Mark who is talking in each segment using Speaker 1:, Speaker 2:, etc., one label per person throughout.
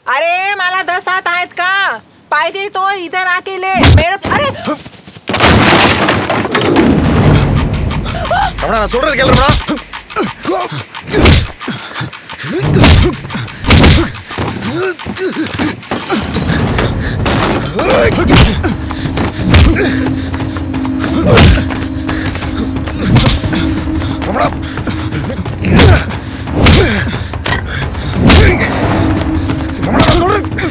Speaker 1: अरे मला दस हात आहेत का पाहिजे तो इधर आके ले मेरे अरे
Speaker 2: ரமணா நான் சொல்றது கேளு ரமணா ரமணா ரமணா நான் சொல்றது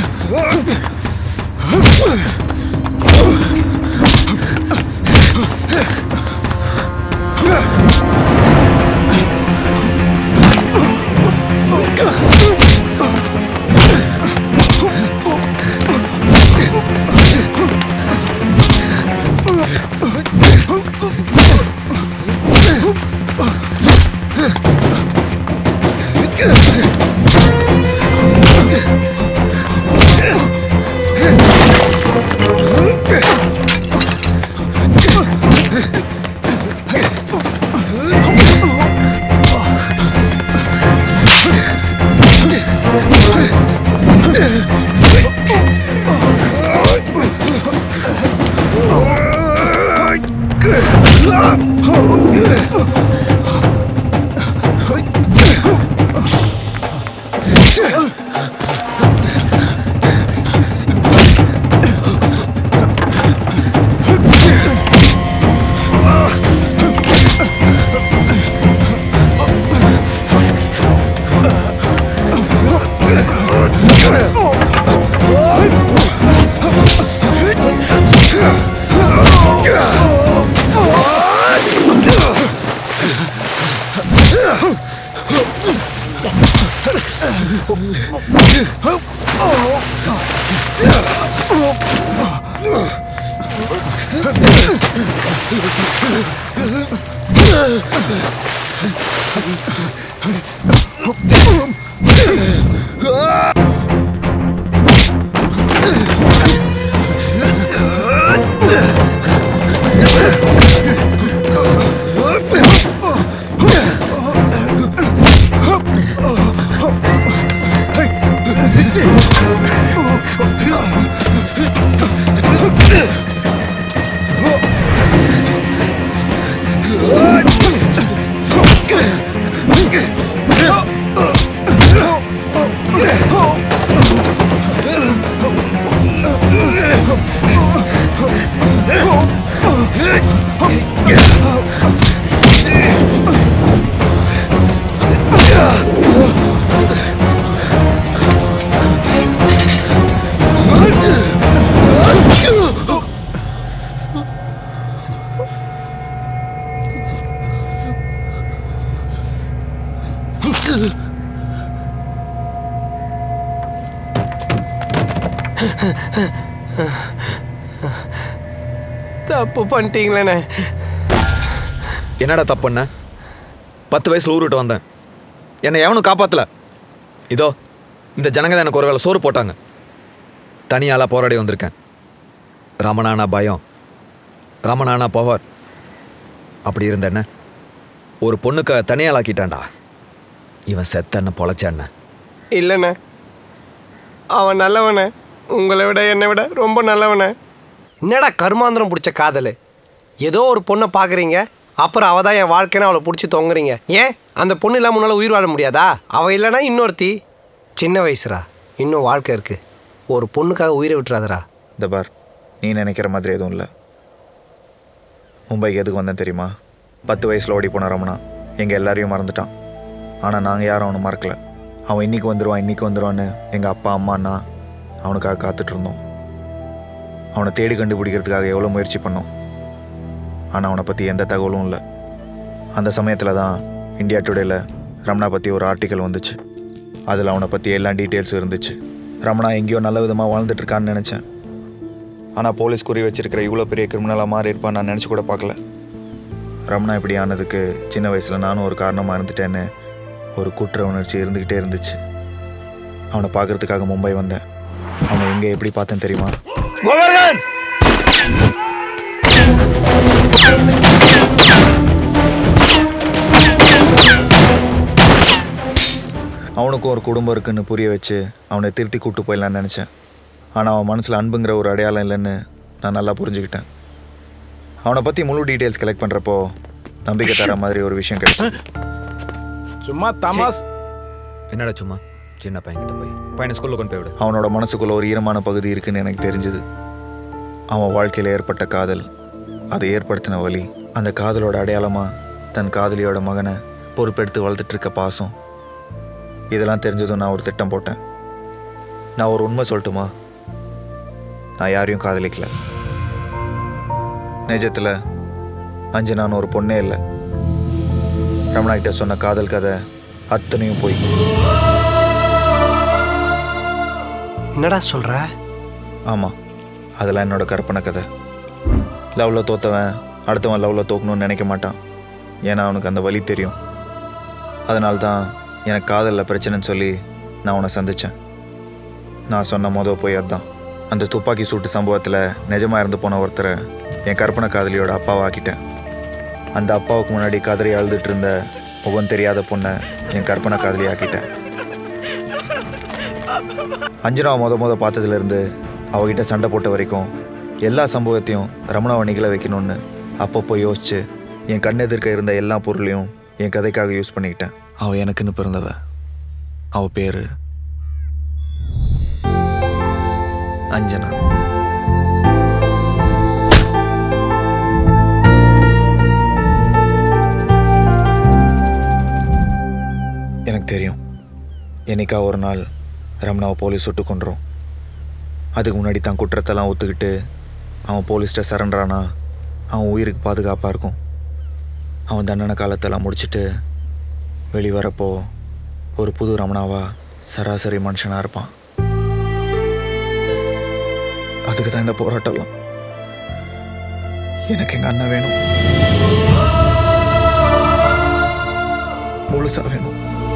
Speaker 3: தப்பு பண்ணிட்டீங்களேண்ணே
Speaker 2: என்னடா தப்பு பண்ண பத்து வயசுல ஊர் விட்டு வந்தேன் என்னை எவனும் காப்பாத்தல இதோ இந்த ஜனங்க தான் எனக்கு ஒரு வேளை சோறு போட்டாங்க தனியாளா போராடி வந்திருக்கேன் ரமணானா பயம் ரமணானா பவர் அப்படி இருந்த என்ன ஒரு பொண்ணுக்கு தனியாளாக்கிட்டான்டா இவன் செத்த என்ன பொழைச்ச என்ன
Speaker 3: இல்லைண்ணே அவன் நல்லவனே உங்களை விட என்னை விட ரொம்ப நல்லவனே என்னடா கருமாந்திரம் பிடிச்ச காதல் ஏதோ ஒரு பொண்ணை பார்க்குறீங்க அப்புறம் அவள் தான் என் வாழ்க்கைன்னு அவளை பிடிச்சி தொங்குறீங்க ஏன் அந்த பொண்ணு இல்லாமல் உன்னால் உயிர் வாழ முடியாதா அவள் இல்லைன்னா இன்னொருத்தி சின்ன வயசுடா இன்னும் வாழ்க்கை இருக்குது ஒரு பொண்ணுக்காக உயிரை விட்டுறாதடா
Speaker 4: இந்த பார் நீ நினைக்கிற மாதிரி எதுவும் இல்லை மும்பைக்கு எதுக்கு வந்தேன் தெரியுமா பத்து வயசில் ஓடி போன ரமணா எங்கள் எல்லாரையும் மறந்துட்டான் ஆனால் நாங்கள் யாரும் அவனை மறக்கல அவன் இன்னைக்கு வந்துடுவான் இன்னைக்கு வந்துடுவான்னு எங்கள் அப்பா அம்மா அண்ணா அவனுக்காக காத்துட்டு இருந்தோம் அவனை தேடி கண்டுபிடிக்கிறதுக்காக எவ்வளோ முயற்சி பண்ணோம் ஆனால் அவனை பற்றி எந்த தகவலும் இல்லை அந்த சமயத்தில் தான் இந்தியா டுடேல ரமணா பற்றி ஒரு ஆர்டிக்கல் வந்துச்சு அதில் அவனை பற்றி எல்லா டீட்டெயில்ஸும் இருந்துச்சு ரமணா எங்கேயோ நல்ல விதமாக வாழ்ந்துட்டு இருக்கான்னு நினச்சேன் ஆனால் போலீஸ் குறி வச்சிருக்கிற இவ்வளோ பெரிய கிரிமினலாக மாறி இருப்பான் நான் நினச்சி கூட பார்க்கல ரமணா இப்படி ஆனதுக்கு சின்ன வயசில் நானும் ஒரு காரணமாக இருந்துட்டேன்னு ஒரு குற்ற உணர்ச்சி இருந்துக்கிட்டே இருந்துச்சு அவனை பார்க்கறதுக்காக மும்பை வந்தேன் அவனை எங்கே எப்படி பார்த்தேன் தெரியுமா
Speaker 2: கோவர்தன்
Speaker 4: அவனுக்கும் ஒரு குடும்பம் இருக்குன்னு புரிய வச்சு அவனை திருத்தி கூட்டு போயிடலான்னு நினச்சேன் ஆனால் அவன் மனசில் அன்புங்கிற ஒரு அடையாளம் இல்லைன்னு நான் நல்லா புரிஞ்சுக்கிட்டேன் அவனை பற்றி முழு டீட்டெயில்ஸ் கலெக்ட் பண்ணுறப்போ நம்பிக்கை தர மாதிரி ஒரு விஷயம் கிடைச்சது
Speaker 5: சும்மா தமாஸ்
Speaker 2: என்னடா சும்மா சின்ன பையன்கிட்ட போய் பையனை ஸ்கூலில் கொண்டு போய் விடு
Speaker 4: அவனோட மனசுக்குள்ள ஒரு ஈரமான பகுதி இருக்குன்னு எனக்கு தெரிஞ்சுது அவன் வாழ்க்கையில் ஏற்பட்ட காதல் அதை ஏற்படுத்தின வழி அந்த காதலோட அடையாளமா தன் காதலியோட மகனை பொறுப்பெடுத்து வளர்த்துட்டு இருக்க பாசம் இதெல்லாம் தெரிஞ்சதும் நான் ஒரு திட்டம் போட்டேன் நான் ஒரு உண்மை சொல்லட்டுமா நான் யாரையும் காதலிக்கல நிஜத்தில் அஞ்சனான்னு ஒரு பொண்ணே இல்லை ரமணா கிட்ட சொன்ன காதல் கதை அத்தனையும் போய்
Speaker 3: என்னடா சொல்ற
Speaker 4: ஆமாம் அதெல்லாம் என்னோட கற்பனை கதை லவ்வில் தோத்தவன் அடுத்தவன் லவ்வில் தோக்கணும்னு நினைக்க மாட்டான் ஏன்னா அவனுக்கு அந்த வழி தெரியும் அதனால தான் எனக்கு காதலில் பிரச்சனைன்னு சொல்லி நான் அவனை சந்தித்தேன் நான் சொன்ன மொதல் போய் அதான் அந்த துப்பாக்கி சூட்டு சம்பவத்தில் நிஜமாக இறந்து போன ஒருத்தரை என் கற்பனை காதலியோட அப்பாவை ஆக்கிட்டேன் அந்த அப்பாவுக்கு முன்னாடி கதறி அழுதுட்டு இருந்த முகம் தெரியாத பொண்ணை என் கற்பனை காதலி ஆக்கிட்டேன் அஞ்சனாவை முத முத பார்த்ததுலேருந்து அவகிட்ட சண்டை போட்ட வரைக்கும் எல்லா சம்பவத்தையும் ரமணாவை நிகழ வைக்கணும்னு அப்பப்போ யோசிச்சு என் கண்ணெதிர்க்க இருந்த எல்லா பொருளையும் என் கதைக்காக யூஸ் பண்ணிக்கிட்டேன் அவ எனக்குன்னு பிறந்தவ அவ பேரு அஞ்சனா எனக்கு தெரியும் என்னைக்கா ஒரு நாள் ரமணாவை போலீஸ் சுட்டு கொண்டுரும் அதுக்கு முன்னாடி தான் குற்றத்தெல்லாம் ஒத்துக்கிட்டு அவன் போலீஸ்கிட்ட சரண்டரானா அவன் உயிருக்கு பாதுகாப்பாக இருக்கும் அவன் தண்டனை காலத்தெல்லாம் முடிச்சுட்டு வெளி வரப்போ ஒரு புது ரமணாவா சராசரி மனுஷனாக இருப்பான் அதுக்கு தான் இந்த போராட்டம்லாம் எனக்கு எங்கள் அண்ணன் வேணும் முழுசா வேணும்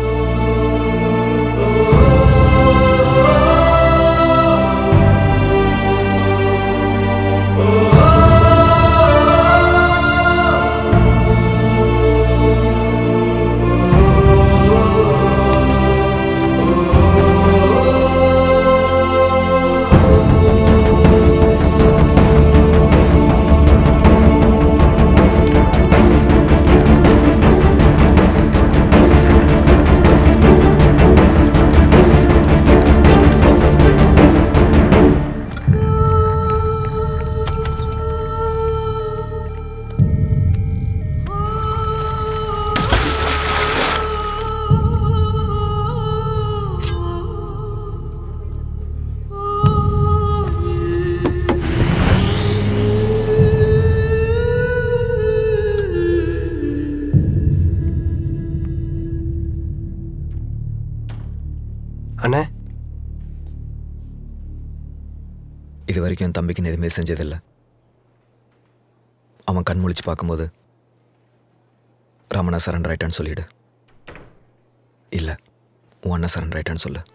Speaker 3: அண்ணே
Speaker 2: இது வரைக்கும் என் தம்பிக்கு நான் எதுவுமே செஞ்சதில்லை அவன் கண் முழிச்சு பார்க்கும்போது ரமணா சரண்டர் ஆயிட்டான்னு சொல்லிடு இல்லை உன் அண்ணன் சரண்டர் ஆயிட்டான்னு சொல்லு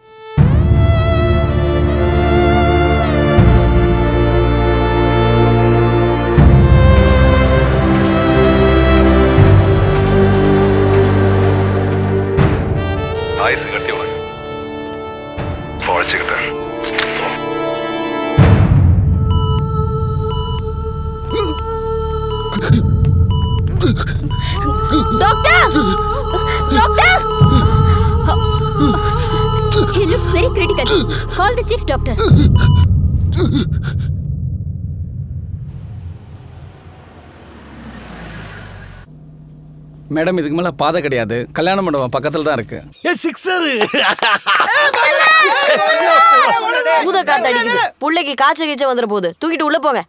Speaker 6: ஆயுசு கட்டி உனக்கு பழச்சுக்கிட்டேன்
Speaker 7: Doctor! Doctor! He looks very critical. Call the chief doctor.
Speaker 5: Madam இதுக்கு மேலே பாதை கிடையாது கல்யாண மண்டபம் பக்கத்தில் தான் இருக்கு
Speaker 3: ஏ சிக்ஸரு
Speaker 8: பூத காத்து அடிக்குது புள்ளைக்கு காய்ச்சல் கீச்ச வந்துட போகுது தூக்கிட்டு உள்ள போங்க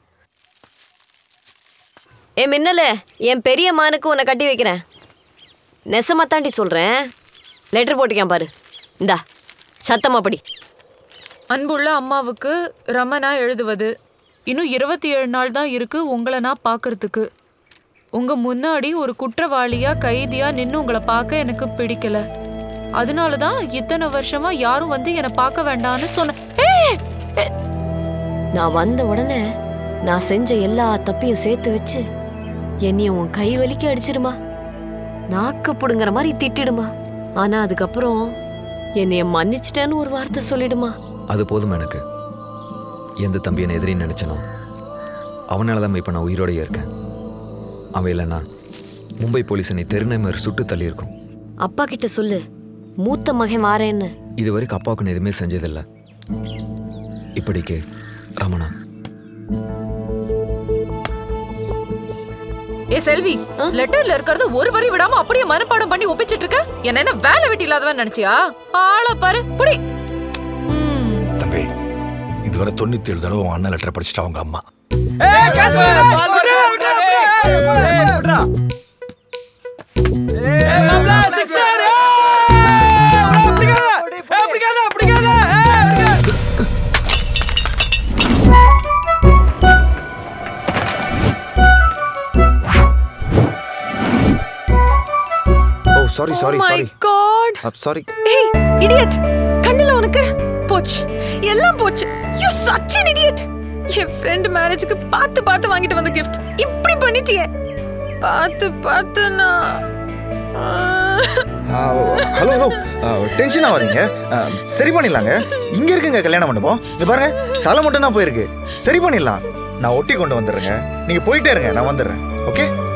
Speaker 8: ஏ மின்னலு என் பெரிய மானுக்கு உன்னை கட்டி வைக்கிறேன் நெசமா தாண்டி சொல்றேன் லெட்டர் போட்டுக்கேன் பாரு இந்தா சத்தமா படி
Speaker 9: அன்புள்ள அம்மாவுக்கு ரமணா எழுதுவது இன்னும் இருபத்தி ஏழு நாள் தான் இருக்கு உங்களை நான் பார்க்கறதுக்கு உங்க முன்னாடி ஒரு குற்றவாளியா கைதியா நின்னு உங்களை பார்க்க எனக்கு பிடிக்கல அதனால தான் இத்தனை வருஷமா யாரும் வந்து என்னை பார்க்க வேண்டாம்னு சொன்ன ஏய்! ஏ!
Speaker 8: நான் வந்த உடனே நான் செஞ்ச எல்லா தப்பையும் சேர்த்து வச்சு என்னைய உன் கை வலிக்க அடிச்சிடுமா நாக்கு புடுங்குற மாதிரி திட்டிடுமா ஆனா அதுக்கப்புறம் என்னைய மன்னிச்சிட்டேன்னு ஒரு வார்த்தை சொல்லிடுமா
Speaker 2: அது போதும் எனக்கு எந்த தம்பி என்னை எதிரின்னு நினச்சனோ அவனால தான் இப்போ நான் உயிரோடயே இருக்கேன் அவன் இல்லைன்னா மும்பை போலீஸ் என்னை தெருநமர் சுட்டு தள்ளியிருக்கும்
Speaker 8: அப்பா கிட்ட சொல்லு மூத்த மகன் வாரேன்னு
Speaker 2: இது வரைக்கும் அப்பாவுக்கு நான் எதுவுமே செஞ்சதில்லை இப்படிக்கு ரமணா
Speaker 9: ஏ செல்வி லெட்டர்ல இருக்கிறது ஒரு வரி விடாம அப்படியே மனப்பாடம் பண்ணி ஒப்பிச்சிட்டு இருக்க என்ன என்ன வேலை வெட்டி இல்லாதவன் நினைச்சியா ஆள பாரு புடி
Speaker 10: தம்பி இதுவரை தொண்ணூத்தி ஏழு தடவை உன் அண்ணன் லெட்டர் படிச்சுட்டு அவங்க அம்மா
Speaker 4: oh sorry sorry
Speaker 9: my
Speaker 4: sorry
Speaker 9: god
Speaker 4: sorry
Speaker 9: ஏய் இடியட் கண்ணுல உனக்கு போச்சு எல்லாம் போச்சு யூ சச் an idiot என் ஃப்ரெண்ட் மேரேஜுக்கு பார்த்து பார்த்து வாங்கிட்டு வந்த gift இப்படி பண்ணிட்டியே பார்த்து பார்த்து நான்
Speaker 4: ஹலோ ஹலோ டென்ஷன் ஆகாதீங்க ஆ, சரி பண்ணிடலாங்க இங்க இருக்குங்க கல்யாண மண்டபம் இங்க பாருங்க தலை மட்டும் தான் போயிருக்கு சரி பண்ணிடலாம் நான் ஒட்டி கொண்டு வந்துடுறேங்க நீங்க போயிட்டே இருங்க நான் வந்துடுறேன் ஓகே